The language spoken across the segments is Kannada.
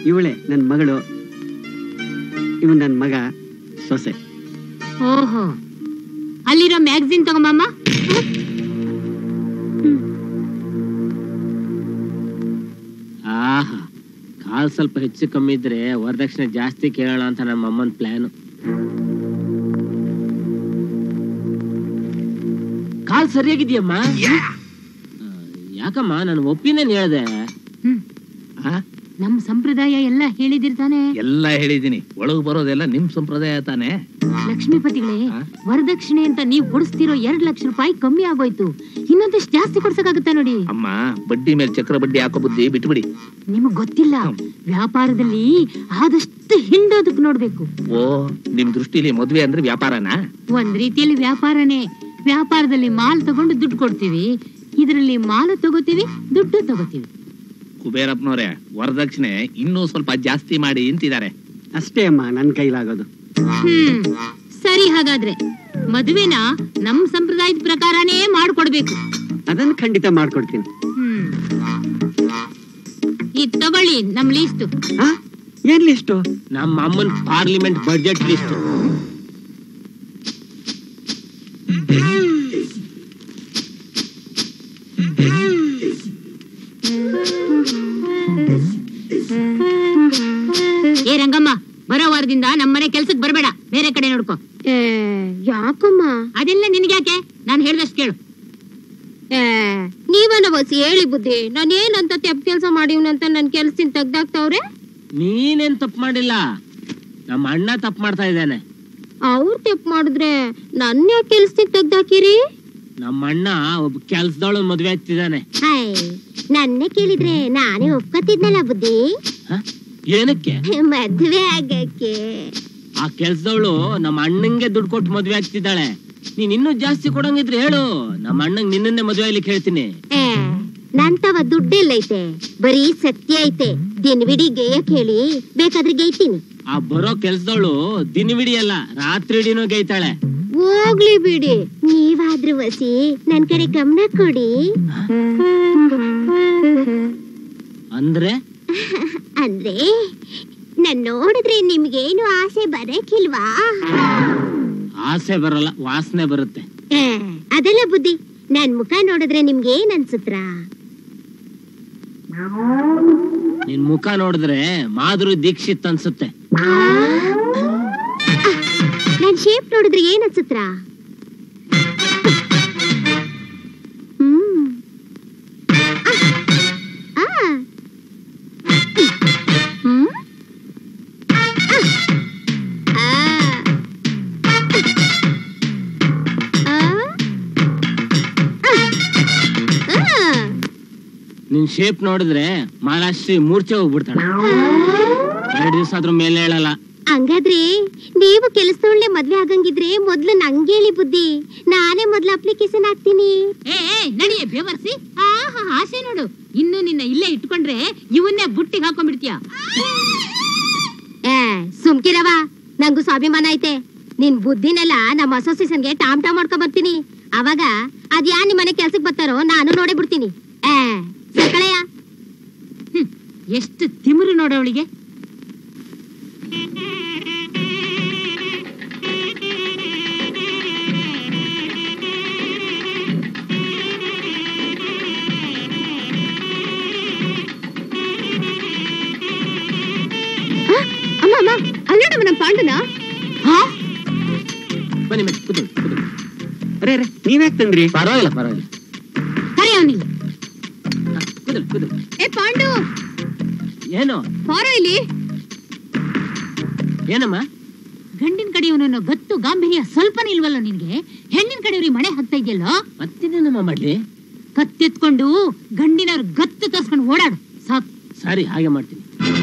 ಇವಳೆ ನನ್ನ ಮಗಳು ಇವ್ ನನ್ನ ಮಗ ಸೊಸೆ ಓಹೋ ಅಲ್ಲಿರೋ ಮ್ಯಾಗಝಿನ್ ತಗೊಂಬಮ್ಮ ಆಹಾ ಕಾಲ್ ಸ್ವಲ್ಪ ಹೆಚ್ಚು ಕಮ್ಮಿ ಇದ್ರೆ ವರದಕ್ಷಿಣೆ ಜಾಸ್ತಿ ಕೇಳೋಣ ಅಂತ ನಮ್ಮ ಅಮ್ಮನ ಪ್ಲಾನು ಕಾಲ್ ಸರಿಯಾಗಿದ್ಯಮ್ಮ ಆ, ಯಾಕಮ್ಮ ನಾನು ಒಪಿನಿಯನ್ ಹೇಳ್ದೆ ಹ್ಮ್ ನಮ್ ಸಂಪ್ರದಾಯ ಎಲ್ಲ ಹೇಳಿದಿರ್ತಾನೆ ಎಲ್ಲ ಹೇಳಿದೀನಿ ಒಳಗ್ ಬರೋದೆಲ್ಲ ನಿಮ್ ಸಂಪ್ರದಾಯ ತಾನೇ ಲಕ್ಷ್ಮೀಪತಿಗಳೇ ವರದಕ್ಷಿಣೆ ಅಂತ ನೀವ್ ಕೊಡಿಸ್ತಿರೋ ಎರಡ್ ಲಕ್ಷ ರೂಪಾಯಿ ಕಮ್ಮಿ ಆಗೋಯ್ತು ಇನ್ನೊಂದಷ್ಟು ಜಾಸ್ತಿ ಕೊಡ್ಸಕ್ಕಾಗತ್ತಾ ನೋಡಿ ಅಮ್ಮ ಬಡ್ಡಿ ಮೇಲೆ ಚಕ್ರ ಬಡ್ಡಿ ಹಾಕೋ ಬುದ್ಧಿ ಬಿಟ್ಬಿಡಿ ನಿಮಗ್ ಗೊತ್ತಿಲ್ಲ ವ್ಯಾಪಾರದಲ್ಲಿ ಆದಷ್ಟು ಹಿಂಡೋದಕ್ ನೋಡ್ಬೇಕು ಓ ನಿಮ್ ದೃಷ್ಟಿಲಿ ಮದ್ವೆ ಅಂದ್ರೆ ವ್ಯಾಪಾರನಾ ಒಂದ್ ರೀತಿಯಲ್ಲಿ ವ್ಯಾಪಾರನೇ ವ್ಯಾಪಾರದಲ್ಲಿ ಮಾಲ್ ತಗೊಂಡು ದುಡ್ಡು ಕೊಡ್ತೀವಿ ಇದರಲ್ಲಿ ಮಾಲು ತಗೋತೀವಿ ದುಡ್ಡು ತಗೋತೀವಿ ಕುಬೇರಪ್ಪನವ್ರೆ ವರದಕ್ಷಿಣೆ ಇನ್ನೂ ಸ್ವಲ್ಪ ಜಾಸ್ತಿ ಮಾಡಿ ಅಂತಿದ್ದಾರೆ ಅಷ್ಟೇ ಅಮ್ಮ ನನ್ನ ಕೈಲಾಗೋದು ಹ್ಮ್ ಸರಿ ಹಾಗಾದ್ರೆ ಮದುವೆನ ನಮ್ ಸಂಪ್ರದಾಯದ ಪ್ರಕಾರನೇ ಮಾಡ್ಕೊಡ್ಬೇಕು ಅದನ್ನ ಖಂಡಿತ ಮಾಡ್ಕೊಡ್ತೀನಿ ಹ್ಮ್ ಇದ್ ತಗೊಳ್ಳಿ ನಮ್ ಲೀಸ್ಟು ಆ ಏನ್ ಲಿಸ್ಟು ನಮ್ಮ ಅಮ್ಮನ ಪಾರ್ಲಿಮೆಂಟ್ ಬಡ್ಜೆಟ್ ಲಿಸ್ಟ್ ಏ ರಂಗಮ್ಮ ಬರೋ ವಾರದಿಂದ ನಮ್ಮನೆ ಕೆಲ್ಸಕ್ ಬರ್ಬೇಡ ಬೇರೆ ಕಡೆ ನೋಡ್ಕೊ ಯಾಕಮ್ಮ ಅದೆಲ್ಲ ನಿನ್ಗ್ಯಾಕೆ ನಾನ್ ಹೇಳ್ದಷ್ಟು ಕೇಳು ನೀವನ ಬಸ್ ಹೇಳಿ ಬುದ್ಧಿ ನಾನು ಏನಂತ ತೆಪ್ ಕೆಲಸ ಮಾಡಿವ್ನಂತ ನನ್ ಕೆಲ್ಸದಿಂದ ತೆಗ್ದಾಕ್ತವ್ರೆ ನೀನೇನ್ ತಪ್ಪು ಮಾಡಿಲ್ಲ ನಮ್ಮ ಅಣ್ಣ ತಪ್ಪು ಮಾಡ್ತಾ ಇದ್ದಾನೆ ಅವ್ರು ತೆಪ್ ಮಾಡಿದ್ರೆ ನನ್ನ ಯಾಕೆ ಕೆಲ್ಸದಿಂದ ತೆಗ್ದಾಕಿರಿ ನಮ್ಮ ಅಣ್ಣ ಒಬ್ಬ ಕೆಲ್ಸದವಳು ಮದ್ವೆ ಆಗ್ತಿದ್ದಾನೆ ಹಾಯ್ ನನ್ನೇ ಕೇಳಿದ್ರೆ ನಾನೇ ಒಪ್ಕೋತಿದ್ನಲ್ಲ ಬುದ್ಧಿ ಹ? ಏನಕ್ಕೆ ಮದ್ವೆ ಆಗಕ್ಕೆ ಆ ಕೆಲ್ಸದವಳು ನಮ್ಮ ಅಣ್ಣಂಗೆ ದುಡ್ಡು ಕೊಟ್ಟು ಮದ್ವೆ ಆಗ್ತಿದ್ದಾಳೆ ನೀನ್ ಇನ್ನೂ ಜಾಸ್ತಿ ಕೊಡಂಗಿದ್ರೆ ಹೇಳು ನಮ್ಮ ಅಣ್ಣಂಗ್ ನಿನ್ನನ್ನೇ ಮದ್ವೆ ಆಗ್ಲಿಕ್ಕೆ ಹೇಳ್ತೀನಿ ಏ, ನಂತವ ದುಡ್ಡೆಲ್ಲೈತೆ ಬರೀ ಸತ್ಯ ಐತೆ ದಿನವಿಡೀ ಗೇಯಕ್ ಹೇಳಿ ಬೇಕಾದ್ರೆ ಗೈತೀನಿ ಆ ಬರೋ ಕೆಲ್ಸದವಳು ದಿನವಿಡೀ ಅಲ್ಲ ರಾತ್ರಿ ಇಡೀನೂ ಗೈತಾಳೆ ಹೋಗ್ಲಿ ಬಿಡಿ ನೀವಾದ್ರೂ ವಸಿ ನನ್ ಕಡೆ ಗಮನ ಕೊಡಿ ಅಂದ್ರೆ ಅಂದ್ರೆ ನನ್ ನೋಡಿದ್ರೆ ನಿಮ್ಗೇನು ಆಸೆ ಬರಕಿಲ್ವಾ ಆಸೆ ಬರಲ್ಲ ವಾಸನೆ ಬರುತ್ತೆ ಏ, ಅದೆಲ್ಲ ಬುದ್ಧಿ ನನ್ ಮುಖ ನೋಡಿದ್ರೆ ನಿಮ್ಗೇನ್ ಅನ್ಸುತ್ರಾ ನಿನ್ ಮುಖ ನೋಡಿದ್ರೆ ಮಾಧುರಿ ದೀಕ್ಷಿತ್ ಅನ್ಸುತ್ತೆ ನನ್ ಶೇಪ್ ನೋಡಿದ್ರೆ ಏನ್ ಅನ್ಸುತ್ರಾ ಹ್ಮ್ ಆ. ಆ. ಹ್ಮ್? ಆ. ಆ. ಆ. ನಿನ್ ಶೇಪ್ ನೋಡಿದ್ರೆ ಮಹಾರಾಷ್ಟ್ರಿ ಮೂರ್ಛೆ ಹೋಗ್ಬಿಡ್ತಾಳೆ ಎರಡು ದಿವಸ ಅದ್ರ ಮೇಲೆ ಹೇಳಲ್ಲ ಹಂಗಾದ್ರೆ ನೀವು ಕೆಲಸದೊಳ್ಳೆ ಮದ್ವೆ ಆಗಂಗಿದ್ರೆ ಮೊದ್ಲು ನಂಗೇಳಿ ಬುದ್ಧಿ ನಾನೇ ಮೊದ್ಲು ಅಪ್ಲಿಕೇಶನ್ ಹಾಕ್ತೀನಿ ಏ ಏ, ನಡಿಯೇ ಬೇವರ್ಸಿ ಆಹಾ ಆಸೆ ನೋಡು ಇನ್ನು ನಿನ್ನ ಇಲ್ಲೇ ಇಟ್ಕೊಂಡ್ರೆ ಇವನ್ನೇ ಬುಟ್ಟಿಗೆ ಹಾಕೊಂಡ್ಬಿಡ್ತೀಯ ಏ ಸುಮ್ಕಿರವ ನಂಗೂ ಸ್ವಾಭಿಮಾನ ಐತೆ ನಿನ್ ಬುದ್ಧಿನೆಲ್ಲ ನಮ್ಮ ಅಸೋಸಿಯೇಷನ್ಗೆ ಟಾಮ್ ಟಾಮ್ ಮಾಡ್ಕೊಂಡ್ ಬರ್ತೀನಿ ಅವಾಗ ಅದ್ ಯಾ ನಿಮ್ ಮನೆ ಕೆಲ್ಸಕ್ ಬರ್ತಾರೋ ನಾನು ನೋಡೇ ಬಿಡ್ತೀನಿ ಏ ಸಕಳೆಯ ಹ್ಮ್, ಎಷ್ಟು ತಿಮಿರು ನೋಡವಳಿಗೆ ಅಮ್ಮ ಅಮ್ಮ ಅಲ್ಲೋಡಮ್ಮ ನಮ್ ಪಾಂಡುನ ಬನ್ನಿ ಬನ್ನಿ ಕೂತ್ಕೊಳ್ಳಿ, ಕೂತ್ಕೊಳ್ಳಿ. ಅರೆ ಅರೆ ನೀವ್ಯಾಕ್ ತಂದ್ರಿ ಪರವಾಗಿಲ್ಲ ಪರವಾಗಿಲ್ಲ ಕರೆ ಅವನಿಗೆ ಹಾ, ಕೂತ್ಕೊಳ್ಳಿ, ಕೂತ್ಕೊಳ್ಳಿ. ಏ ಪಾಂಡು ಏನು ಬಾರೋ ಇಲ್ಲಿ ಏನಮ್ಮ ಗಂಡಿನ ಕಡೆಯವನನ್ನು ಗತ್ತು ಗಾಂಭೀರ್ಯ ಸ್ವಲ್ಪನೇ ಇಲ್ವಲ್ಲ ನಿನ್ಗೆ ಹೆಣ್ಣಿನ ಕಡೆಯವ್ರಿಗೆ ಮನೆ ಹಾಕ್ತಾ ಇದೆಯಲ್ಲೋ ಮತ್ತಿನ್ನೇನಮ್ಮ ಮಾಡ್ಲಿ ಕತ್ತೆತ್ಕೊಂಡು ಗಂಡಿನವ್ರ ಗತ್ತು ತರ್ಸ್ಕೊಂಡು ಓಡಾಡು ಸಾಕು ಸರಿ ಹಾಗೆ ಮಾಡ್ತೀನಿ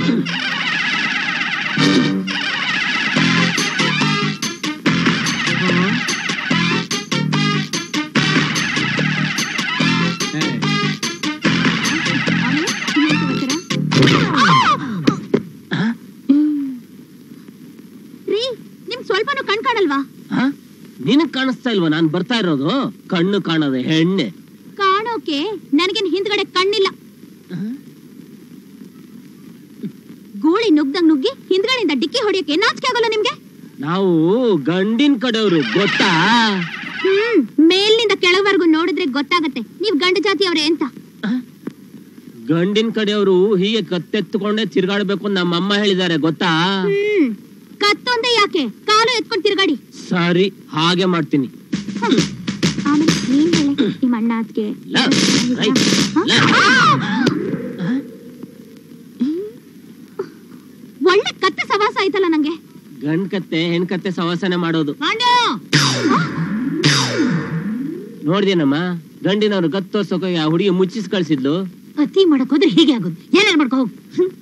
ಹೇ, ರೀ ನಿಮ್ ಸ್ವಲ್ಪನೂ ಕಣ್ ಕಾಣಲ್ವಾ ಹಾ? ನಿನಗ್ ಕಾಣಿಸ್ತಾ ಇಲ್ವಾ ನಾನ್ ಬರ್ತಾ ಇರೋದು ಕಣ್ಣು ಕಾಣದೆ ಹೆಣ್ಣೆ ಕಾಣೋಕೆ ನನಗೇನ್ ಹಿಂದ್ಗಡೆ ಕಣ್ಣಿಲ್ಲ ಗೂಳಿ ನುಗ್ದಂಗ್ ನುಗ್ಗಿ ಹಿಂದ್ಗಡೆಯಿಂದ ಡಿಕ್ಕಿ ಹೊಡಿಯಕ್ಕೆ ನಾಚಿಕೆ ಆಗೋಲ್ಲ ನಿಮ್ಗೆ ನಾವು ಗಂಡಿನ ಕಡೆಯವರು ಗೊತ್ತಾ ಹ್ಮ್ ಮೇಲಿನಿಂದ ಕೆಳವರೆಗೂ ನೋಡಿದ್ರೆ ಗೊತ್ತಾಗತ್ತೆ ನೀವ್ ಗಂಡ ಜಾತಿಯವ್ರೆ ಅಂತ ಗಂಡಿನ ಕಡೆಯವರು ಹೀಗೆ ಕತ್ತೆತ್ತುಕೊಂಡೇ ತಿರ್ಗಾಡ್ಬೇಕು ಅಂತ ನಮ್ಮಮ್ಮ ಹೇಳಿದ್ದಾರೆ ಗೊತ್ತಾ ಹ್ಮ್ ಕತ್ತೊಂದೆ ಯಾಕೆ ಕಾಲು ಎತ್ಕೊಂಡ್ ತಿರ್ಗಾಡಿ ಸರಿ ಹಾಗೆ ಮಾಡ್ತೀನಿ ಆಮೇಲೆ ನೀನ್ ಹೇಳೆ ನಿಮ್ಮ ಅಣ್ಣ ಅದ್ಕೆ ಲ, ರೈ, ಲ. ಒಳ್ಳೆ ಕತ್ತೆ ಸವಾಸ ಆಯ್ತಲ್ಲ ನಂಗೆ ಗಂಡ್ ಕತ್ತೆ ಹೆಣ್ ಕತ್ತೆ ಸವಾಸನೆ ಮಾಡೋದು ನೋಡ್ದೇನಮ್ಮ ಗಂಡಿನವ್ರು ಗತ್ತೋರ್ಸೋಕೆ ಆ ಹುಡುಗಿ ಮುಚ್ಚಿಸ್ ಕಳ್ಸಿದ್ಲು ಅತಿ ಮಾಡಕ್ ಹೋದ್ರೆ ಹೀಗೆ ಆಗೋದು ಏನಾರು ಮಾಡ್ಕೋ ಹೋಗು